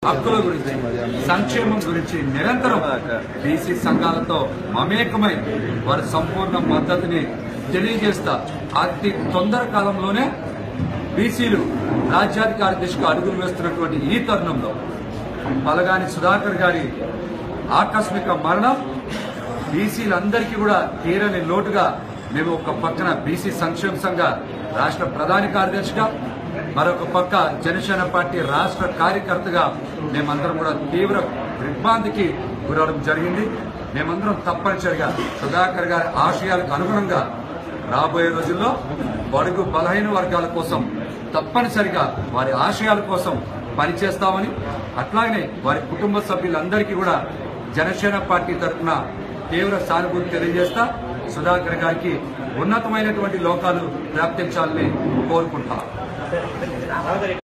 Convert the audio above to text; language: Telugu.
హక్కుల గురించి సంక్షేమం గురించి నిరంతరం బీసీ సంఘాలతో మమేకమై వారి సంపూర్ణ మద్దతుని తెలియజేస్తా అతి తొందర కాలంలోనే బీసీలు రాజ్యాధికార దిశగా అడుగులు వేస్తున్నటువంటి ఈ తరుణంలో పలగాని సుధాకర్ గారి ఆకస్మిక మరణం బీసీలందరికీ కూడా తీరని లోటుగా మేము ఒక పక్కన బీసీ సంక్షేమ సంఘ రాష్ట్ర ప్రధాన కార్యదర్శిగా మరొక పక్క జనసేన పార్టీ రాష్ట్ర కార్యకర్తగా మేమందరం కూడా తీవ్ర దిగ్భ్రాంతికి గురవడం జరిగింది మేమందరం తప్పనిసరిగా సుధాకర్ గారి ఆశయాలకు అనుగుణంగా రాబోయే రోజుల్లో బడుగు బలహీన వర్గాల కోసం తప్పనిసరిగా వారి ఆశయాల కోసం పనిచేస్తామని అట్లాగనే వారి కుటుంబ సభ్యులందరికీ కూడా జనసేన పార్టీ తరఫున తీవ్ర సానుభూతి తెలియజేస్తా సుధాకర్ గారికి ఉన్నతమైనటువంటి లోకాలు ప్రాప్తించాలని కోరుకుంటా